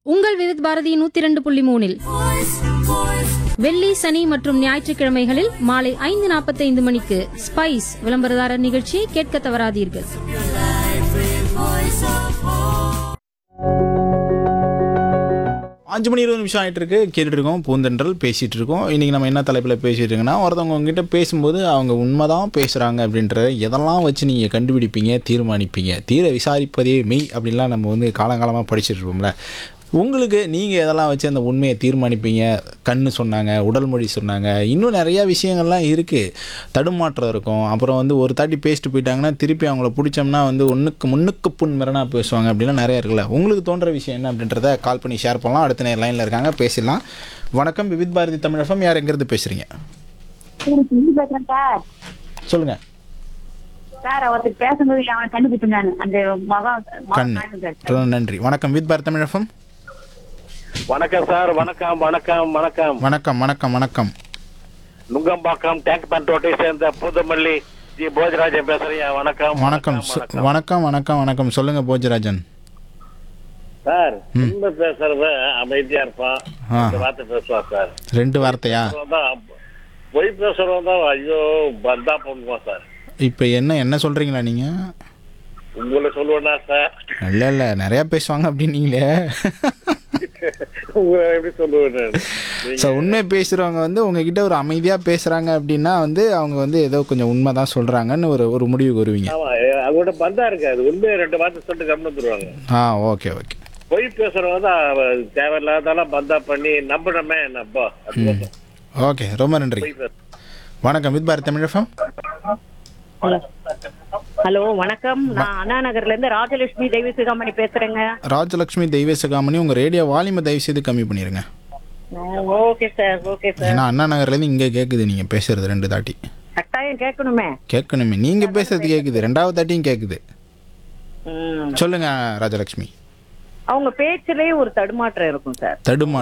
உங்கள் விவித் பாரதி நூத்தி இரண்டு புள்ளி மூணில் வெள்ளி சனி மற்றும் ஞாயிற்றுக்கிழமைகளில் மாலை ஐந்து நாற்பத்தைந்து மணிக்கு ஸ்பைஸ் விளம்பரதாரர் நிகழ்ச்சியை கேட்க தவறாதீர்கள் அஞ்சு மணி இருபது நிமிஷம் ஆகிட்டு இருக்கு கேட்டுட்டு இருக்கோம் பூந்தென்றல் பேசிகிட்டு இருக்கோம் இன்றைக்கி நம்ம என்ன தலைப்பில் பேசிகிட்டு இருக்கோன்னா ஒருத்தவங்க உங்ககிட்ட பேசும்போது அவங்க உண்மைதான் பேசுகிறாங்க அப்படின்ற எதெல்லாம் வச்சு நீங்கள் கண்டுபிடிப்பீங்க தீர்மானிப்பீங்க தீர விசாரிப்பதே மெய் அப்படின்லாம் நம்ம வந்து காலங்காலமாக படிச்சுட்டு இருப்போம்ல உங்களுக்கு நீங்கள் எதெல்லாம் வச்சு அந்த உண்மையை தீர்மானிப்பீங்க கண்ணு சொன்னாங்க உடல் மொழி சொன்னாங்க இன்னும் நிறையா விஷயங்கள்லாம் இருக்குது தடுமாற்றம் இருக்கும் அப்புறம் வந்து ஒரு தாட்டி பேசிட்டு போயிட்டாங்கன்னா திருப்பி அவங்கள பிடிச்சோம்னா வந்து ஒன்றுக்கு முன்னுக்கு புண் மிரணா பேசுவாங்க அப்படிலாம் நிறைய இருக்குல்ல உங்களுக்கு தோன்ற விஷயம் என்ன அப்படின்றத கால் பண்ணி ஷேர் பண்ணலாம் அடுத்த நேரம் லைனில் இருக்காங்க பேசிடலாம் வணக்கம் விவித் பாரதி தமிழகம் யார் எங்கேருந்து பேசுகிறீங்க சொல்லி பேசுறேன் சார் சொல்லுங்கள் சார் ஒருத்தர் பேசும்போது அவன் கண்டுபிடிச்சேன் நான் அந்த மகம் மகம் கண்ணு காட்டுங்க சார் ரொம்ப நன்றி வணக்கம் வித் பாரதி தமிழகம் வணக்கம் சார் வணக்கம் வணக்கம் வணக்கம் வணக்கம் வணக்கம் வணக்கம் நுங்கம்பாக்கம் டேங்க் பண்ட் ரோட்டை சேர்ந்த புதுமல்லி ஜி போஜராஜன் பேசுறேன் வணக்கம் வணக்கம் சொ- வணக்கம் வணக்கம் வணக்கம் சொல்லுங்கள் போஜராஜன் சார் உண்மை பேசுறவ அமைதியா இருப்பான் ஆ. இந்த வார்த்தை பேசுவான் சார் ரெண்டு வார்த்தையா பேசுறவன் தான் பொய் பேசுறவன் தான் ஐயோ பந்தா பண்ணுவான் சார் இப்போ என்ன என்ன சொல்கிறீங்களா நீங்கள் உங்களை சொல்லுவேனா சார் இல்லை இல்லை நிறையா பேசுவாங்க அப்படின்னீங்களே உங்களை எப்படி சொல்லுவேன் நான்? ஸோ உண்மை பேசுகிறவங்க வந்து உங்ககிட்ட ஒரு அமைதியாக பேசுகிறாங்க அப்படின்னா வந்து அவங்க வந்து ஏதோ கொஞ்சம் உண்மை தான் சொல்கிறாங்கன்னு ஒரு ஒரு முடிவுக்கு வருவீங்க ஆமா அவங்களோட பந்தா இருக்காது உண்மையை ரெண்டு வார்த்தை சொல்லிட்டு கம்மி வந்துருவாங்க ஆ ஓகே ஓகே பொய் பேசுறவங்க தான் அவ- தேவையில்லாதெல்லாம் பந்தா பண்ணி நம்பணுமே நம்ப அது ஓகே ரொம்ப நன்றி பொய் பேச வணக்கம் வித் பாரத் தமிழகம் ஹலோ வணக்கம் நான் அண்ணா நகர்ல இருந்து ராஜலட்சுமி தெய்வ சிகாமணி பேசுறேங்க ராஜலக்ஷ்மி தெய்வ சகாமணி உங்கள் ரேடியோ வால்யூமை தயவு செய்து கம்மி பண்ணிடுங்க ஓகே சார் ஓகே சார் ஏன்னா அண்ணா நகர்லேருந்து இங்கே கேட்குது நீங்கள் பேசுறது ரெண்டு தாட்டி கட்டாயம் கேட்கணுமே கேட்கணுமே நீங்கள் பேசுறது கேட்குது ரெண்டாவது தாட்டியும் கேட்குது ம். சொல்லுங்க ராஜலக்ஷ்மி அவங்க பேச்சிலே ஒரு தடுமாற்றம் இருக்கும் சார் தடுமா